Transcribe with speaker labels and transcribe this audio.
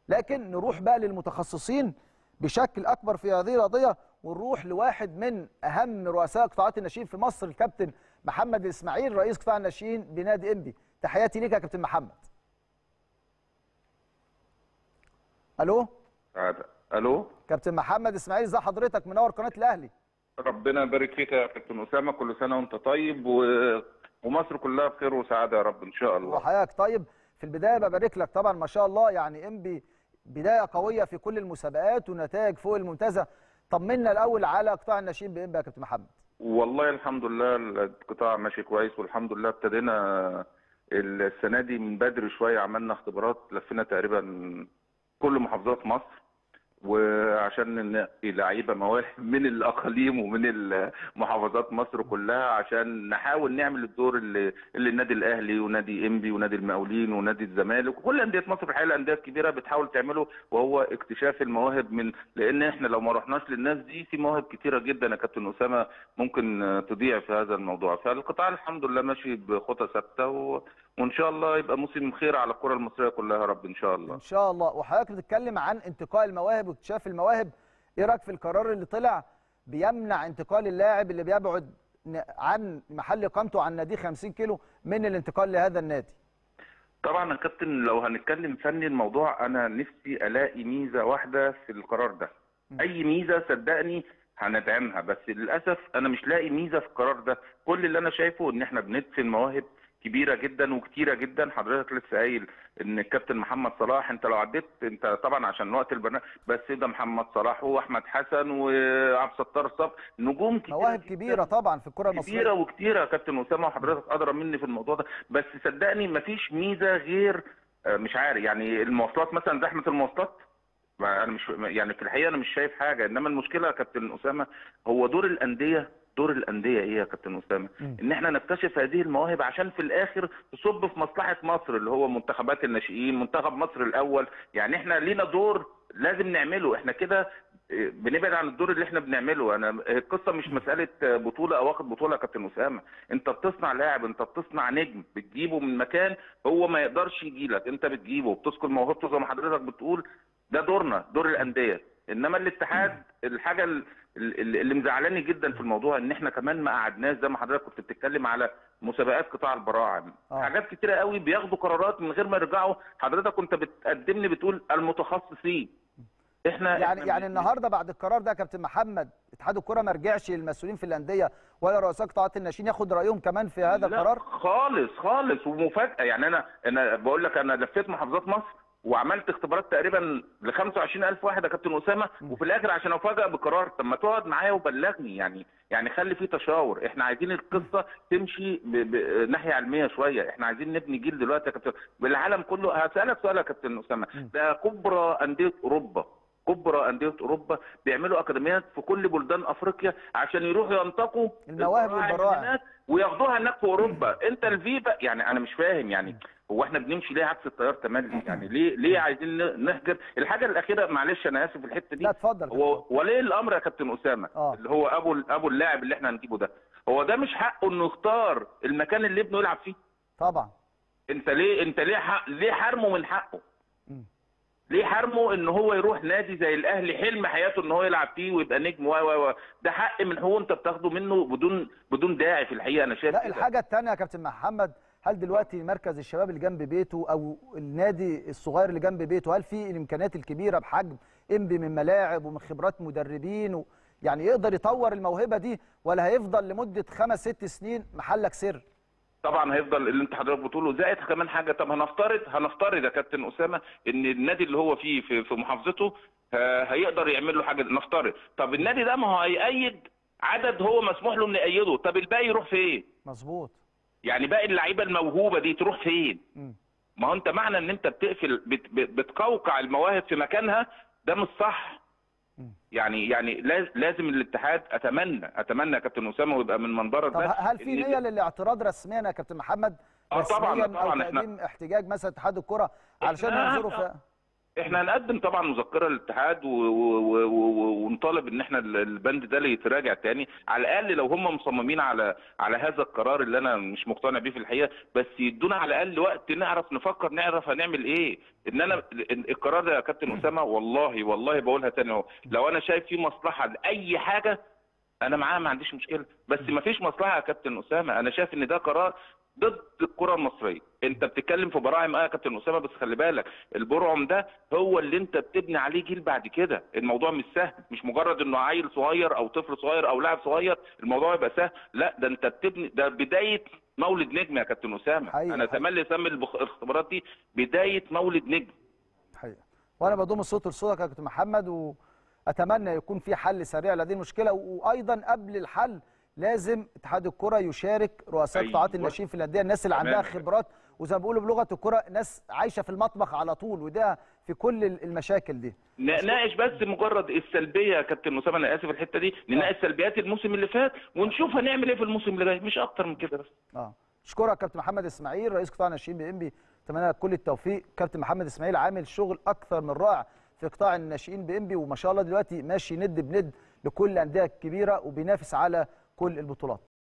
Speaker 1: لكن نروح بقى للمتخصصين بشكل اكبر في هذه القضيه ونروح لواحد من اهم رؤساء قطاعات الناشئين في مصر الكابتن محمد اسماعيل رئيس قطاع الناشئين بنادي انبي تحياتي ليك يا كابتن محمد الو
Speaker 2: عادة. الو
Speaker 1: كابتن محمد اسماعيل ازي حضرتك منور قناه الاهلي
Speaker 2: ربنا يبارك فيك يا كابتن اسامه كل سنه وانت طيب و... ومصر كلها بخير وسعاده يا رب ان شاء الله
Speaker 1: وحياتك طيب في البدايه ببارك لك طبعا ما شاء الله يعني انبي بدايه قويه في كل المسابقات ونتائج فوق الممتازه طمنا الاول على قطاع الناشئين بانبي يا كابتن محمد
Speaker 2: والله الحمد لله القطاع ماشي كويس والحمد لله ابتدينا السنه دي من بدري شويه عملنا اختبارات لفينا تقريبا كل محافظات مصر وعشان ننقي لعيبه مواهب من الاقاليم ومن محافظات مصر كلها عشان نحاول نعمل الدور اللي, اللي النادي الاهلي ونادي انبي ونادي المقاولين ونادي الزمالك وكل انديه مصر في الحقيقه الانديه الكبيره بتحاول تعمله وهو اكتشاف المواهب من لان احنا لو ما رحناش للناس دي في مواهب كتيره جدا يا كابتن اسامه ممكن تضيع في هذا الموضوع فالقطاع الحمد لله ماشي بخطى ثابته و... وان شاء الله يبقى موسم خير على الكره المصريه كلها يا رب ان شاء الله
Speaker 1: ان شاء الله وحضرتك بتتكلم عن انتقاء المواهب واكتشاف المواهب ايه رايك في القرار اللي طلع بيمنع انتقال اللاعب اللي بيبعد عن محل اقامته عن نادي 50 كيلو من الانتقال لهذا النادي
Speaker 2: طبعا يا كابتن لو هنتكلم فني الموضوع انا نفسي الاقي ميزه واحده في القرار ده اي ميزه صدقني هندعمها بس للاسف انا مش لاقي ميزه في القرار ده كل اللي انا شايفه ان احنا بندفن مواهب كبيره جدا وكتيره جدا حضرتك لسه قايل ان الكابتن محمد صلاح انت لو عديت انت طبعا عشان وقت البرنامج بس ده محمد صلاح واحمد حسن وعبد الستار الصف نجوم كتيره
Speaker 1: مواهب كبيره طبعا في الكره المصريه
Speaker 2: كبيره وكتيره يا كابتن اسامه وحضرتك ادرى مني في الموضوع ده بس صدقني مفيش ميزه غير مش عارف يعني المواصلات مثلا زحمه المواصلات انا مش يعني في الحقيقه انا مش شايف حاجه انما المشكله يا كابتن اسامه هو دور الانديه دور الانديه ايه يا كابتن اسامه؟ ان احنا نكتشف هذه المواهب عشان في الاخر تصب في مصلحه مصر اللي هو منتخبات الناشئين، منتخب مصر الاول، يعني احنا لينا دور لازم نعمله، احنا كده بنبعد عن الدور اللي احنا بنعمله، انا القصه مش مساله بطوله او واخد بطوله يا كابتن اسامه، انت بتصنع لاعب، انت بتصنع نجم، بتجيبه من مكان هو ما يقدرش يجي لك، انت بتجيبه بتذكر موهبته زي ما حضرتك بتقول، ده دورنا، دور الانديه، انما الاتحاد الحاجه اللي مزعلاني جدا في الموضوع ان احنا كمان ما قعدناش زي ما حضرتك كنت بتتكلم على مسابقات قطاع البراعم
Speaker 1: آه.
Speaker 2: حاجات كتيره قوي بياخدوا قرارات من غير ما يرجعوا حضرتك كنت بتقدمني بتقول المتخصصين احنا
Speaker 1: يعني
Speaker 2: إحنا
Speaker 1: يعني
Speaker 2: مش-
Speaker 1: النهارده بعد القرار ده يا كابتن محمد اتحاد الكره ما رجعش للمسؤولين في الانديه ولا رؤساء قطاعات الناشئين ياخد رايهم كمان في هذا
Speaker 2: لا
Speaker 1: القرار
Speaker 2: خالص خالص ومفاجاه يعني انا انا بقول لك انا لفيت محافظات مصر وعملت اختبارات تقريبا ل 25000 واحد يا كابتن اسامه وفي الاخر عشان افاجئ بقرار طب ما تقعد معايا وبلغني يعني يعني خلي في تشاور احنا عايزين القصه تمشي ب- بناحيه علميه شويه احنا عايزين نبني جيل دلوقتي يا كابتن بالعالم كله هسالك سؤال يا كابتن اسامه ده كبرى انديه اوروبا كبرى انديه اوروبا بيعملوا اكاديميات في كل بلدان افريقيا عشان يروحوا ينتقوا
Speaker 1: المواهب
Speaker 2: البراعم
Speaker 1: والبراعم.
Speaker 2: هناك وياخدوها هناك في اوروبا انت الفيفا يعني انا مش فاهم يعني هو احنا بنمشي ليه عكس التيار تملي يعني ليه ليه عايزين ن- نهجر الحاجه الاخيره معلش انا اسف في الحته دي
Speaker 1: لا اتفضل
Speaker 2: هو ولي الامر يا كابتن اسامه
Speaker 1: آه.
Speaker 2: اللي هو ابو ابو اللاعب اللي احنا هنجيبه ده هو ده مش حقه انه يختار المكان اللي ابنه يلعب فيه
Speaker 1: طبعا
Speaker 2: انت ليه انت ليه حق ليه حرمه من حقه
Speaker 1: مم.
Speaker 2: ليه حرمه ان هو يروح نادي زي الاهلي حلم حياته ان هو يلعب فيه ويبقى نجم و و و ده حق من حقوق انت بتاخده منه بدون بدون داعي في الحقيقه انا شايف
Speaker 1: لا
Speaker 2: كده.
Speaker 1: الحاجه الثانيه يا كابتن محمد هل دلوقتي مركز الشباب اللي جنب بيته او النادي الصغير اللي جنب بيته هل في الامكانيات الكبيره بحجم انبي من ملاعب ومن خبرات مدربين و يعني يقدر يطور الموهبه دي ولا هيفضل لمده خمس ست سنين محلك سر
Speaker 2: طبعا هيفضل اللي انت حضرتك بتقوله زائد كمان حاجه طب هنفترض هنفترض يا كابتن اسامه ان النادي اللي هو فيه في, في محافظته ه- هيقدر يعمل له حاجه نفترض طب النادي ده ما هو هيأيد عدد هو مسموح له انه يأيده طب الباقي يروح فين؟
Speaker 1: مظبوط
Speaker 2: يعني باقي اللعيبه الموهوبه دي تروح فين؟
Speaker 1: مم.
Speaker 2: ما هو انت معنى ان انت بتقفل بت بت بتقوقع المواهب في مكانها ده مش صح
Speaker 1: مم.
Speaker 2: يعني يعني لاز- لازم الاتحاد اتمنى اتمنى يا كابتن اسامه ويبقى من منبرك
Speaker 1: طب
Speaker 2: ده
Speaker 1: هل في
Speaker 2: إن
Speaker 1: نيه للاعتراض رسميا يا كابتن محمد
Speaker 2: آه طبعاً،
Speaker 1: رسمياً
Speaker 2: طبعاً،
Speaker 1: او
Speaker 2: إحنا-
Speaker 1: تقديم احتجاج مثلا اتحاد الكره علشان
Speaker 2: إحنا-
Speaker 1: ينظروا في
Speaker 2: احنا هنقدم طبعا مذكره للاتحاد و- و- و- و- ونطالب ان احنا ال- البند ده اللي يتراجع تاني على الاقل لو هم مصممين على على هذا القرار اللي انا مش مقتنع بيه في الحقيقه بس يدونا على الاقل وقت نعرف نفكر نعرف هنعمل ايه ان انا ال- القرار ده يا كابتن اسامه والله والله بقولها تاني اهو لو انا شايف فيه مصلحه لاي حاجه انا معاه ما عنديش مشكله بس ما فيش مصلحه يا كابتن اسامه انا شايف ان ده قرار ضد الكره المصريه انت بتتكلم في براعم اه يا كابتن اسامه بس خلي بالك البرعم ده هو اللي انت بتبني عليه جيل بعد كده الموضوع مش سهل مش مجرد انه عيل صغير او طفل صغير او لاعب صغير الموضوع يبقى سهل لا ده انت بتبني ده بدايه مولد نجم يا كابتن اسامه
Speaker 1: حقيقي،
Speaker 2: انا
Speaker 1: حقيقي.
Speaker 2: تملي اسمي البخ- الاختبارات دي بدايه مولد نجم
Speaker 1: حقيقة وانا بضم الصوت لصوتك يا كابتن محمد واتمنى يكون في حل سريع لهذه المشكله وايضا قبل الحل لازم اتحاد الكره يشارك رؤساء
Speaker 2: أيوة.
Speaker 1: قطاعات الناشئين في الانديه الناس اللي عندها
Speaker 2: تمام.
Speaker 1: خبرات وزي ما بيقولوا بلغه الكره ناس عايشه في المطبخ على طول وده في كل المشاكل دي
Speaker 2: ن- ناقش بس مجرد السلبيه يا كابتن اسامه انا اسف الحته دي نناقش سلبيات الموسم اللي فات ونشوف هنعمل ايه في الموسم اللي جاي مش اكتر من كده بس
Speaker 1: اه اشكرك كابتن محمد اسماعيل رئيس قطاع الناشئين بانبي اتمنى لك كل التوفيق كابتن محمد اسماعيل عامل شغل اكثر من رائع في قطاع الناشئين بانبي وما شاء الله دلوقتي ماشي ند بند لكل الانديه الكبيره وبينافس على كل البطولات